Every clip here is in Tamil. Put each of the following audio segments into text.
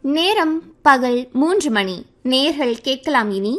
நேரம் பகல் மூன்று மணி நேர்கள் கேட்கலாம் இனி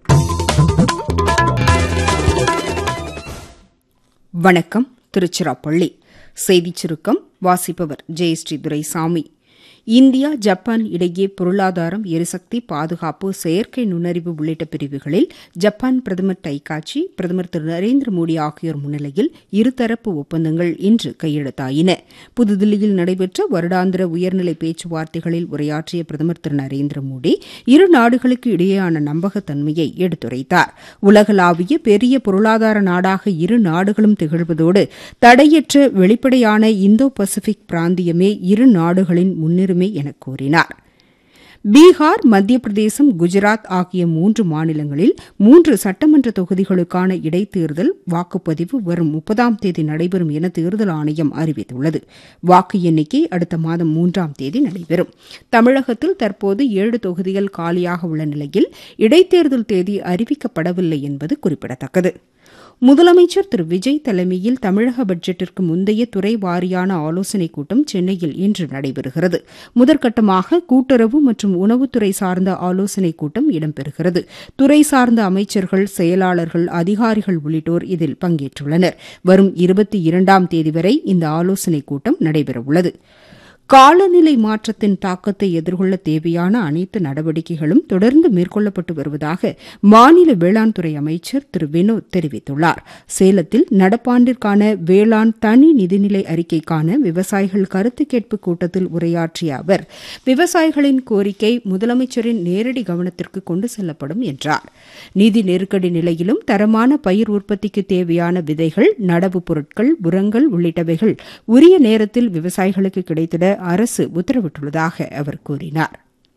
வணக்கம் திருச்சிராப்பள்ளி செய்திச் சுருக்கம் வாசிப்பவர் ஜெயஸ்ரீ துரைசாமி இந்தியா ஜப்பான் இடையே பொருளாதாரம் எரிசக்தி பாதுகாப்பு செயற்கை நுண்ணறிவு உள்ளிட்ட பிரிவுகளில் ஜப்பான் பிரதமர் டைகாச்சி பிரதமர் திரு நரேந்திர மோடி ஆகியோர் முன்னிலையில் இருதரப்பு ஒப்பந்தங்கள் இன்று கையெழுத்தாயின புதுதில்லியில் நடைபெற்ற வருடாந்திர உயர்நிலை பேச்சுவார்த்தைகளில் உரையாற்றிய பிரதமர் திரு நரேந்திர மோடி இரு நாடுகளுக்கு இடையேயான நம்பகத்தன்மையை எடுத்துரைத்தார் உலகளாவிய பெரிய பொருளாதார நாடாக இரு நாடுகளும் திகழ்வதோடு தடையற்ற வெளிப்படையான இந்தோ பசிபிக் பிராந்தியமே இரு நாடுகளின் முன்னுரிமை என கூறினார் பீகார் மத்திய பிரதேசம் குஜராத் ஆகிய மூன்று மாநிலங்களில் மூன்று சட்டமன்ற தொகுதிகளுக்கான இடைத்தேர்தல் வாக்குப்பதிவு வரும் முப்பதாம் தேதி நடைபெறும் என தேர்தல் ஆணையம் அறிவித்துள்ளது வாக்கு எண்ணிக்கை அடுத்த மாதம் மூன்றாம் தேதி நடைபெறும் தமிழகத்தில் தற்போது ஏழு தொகுதிகள் காலியாக உள்ள நிலையில் இடைத்தேர்தல் தேதி அறிவிக்கப்படவில்லை என்பது குறிப்பிடத்தக்கது முதலமைச்சர் திரு விஜய் தலைமையில் தமிழக பட்ஜெட்டிற்கு முந்தைய துறை வாரியான ஆலோசனைக் கூட்டம் சென்னையில் இன்று நடைபெறுகிறது முதற்கட்டமாக கூட்டுறவு மற்றும் உணவுத்துறை சார்ந்த ஆலோசனைக் கூட்டம் இடம்பெறுகிறது துறை சார்ந்த அமைச்சர்கள் செயலாளர்கள் அதிகாரிகள் உள்ளிட்டோர் இதில் பங்கேற்றுள்ளனர் வரும் இருபத்தி இரண்டாம் தேதி வரை இந்த ஆலோசனைக் கூட்டம் நடைபெறவுள்ளது காலநிலை மாற்றத்தின் தாக்கத்தை எதிர்கொள்ள தேவையான அனைத்து நடவடிக்கைகளும் தொடர்ந்து மேற்கொள்ளப்பட்டு வருவதாக மாநில வேளாண் துறை அமைச்சர் திரு வினோத் தெரிவித்துள்ளார் சேலத்தில் நடப்பாண்டிற்கான வேளாண் தனி நிதிநிலை அறிக்கைக்கான விவசாயிகள் கருத்து கேட்பு கூட்டத்தில் உரையாற்றிய அவர் விவசாயிகளின் கோரிக்கை முதலமைச்சரின் நேரடி கவனத்திற்கு கொண்டு செல்லப்படும் என்றார் நிதி நெருக்கடி நிலையிலும் தரமான பயிர் உற்பத்திக்கு தேவையான விதைகள் நடவு பொருட்கள் உரங்கள் உள்ளிட்டவைகள் உரிய நேரத்தில் விவசாயிகளுக்கு கிடைத்திட அரசு உத்தரவிட்டுள்ளதாக அவர் கூறினார்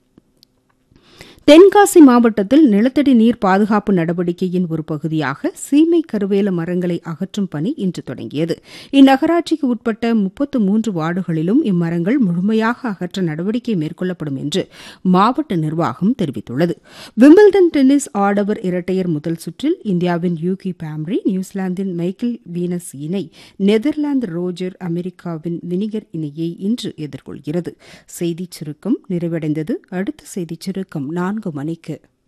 தென்காசி மாவட்டத்தில் நிலத்தடி நீர் பாதுகாப்பு நடவடிக்கையின் ஒரு பகுதியாக சீமை கருவேல மரங்களை அகற்றும் பணி இன்று தொடங்கியது இந்நகராட்சிக்கு உட்பட்ட முப்பத்து மூன்று வார்டுகளிலும் இம்மரங்கள் முழுமையாக அகற்ற நடவடிக்கை மேற்கொள்ளப்படும் என்று மாவட்ட நிர்வாகம் தெரிவித்துள்ளது விம்பிள்டன் டென்னிஸ் ஆடவர் இரட்டையர் முதல் சுற்றில் இந்தியாவின் யூகி பாம்ரி நியூசிலாந்தின் மைக்கேல் வீனஸ் இணை நெதர்லாந்து ரோஜர் அமெரிக்காவின் வினிகர் இணையை இன்று எதிர்கொள்கிறது செய்திச் சுருக்கம் நிறைவடைந்தது அடுத்த செய்திச் சுருக்கம் நான்கு மணிக்கு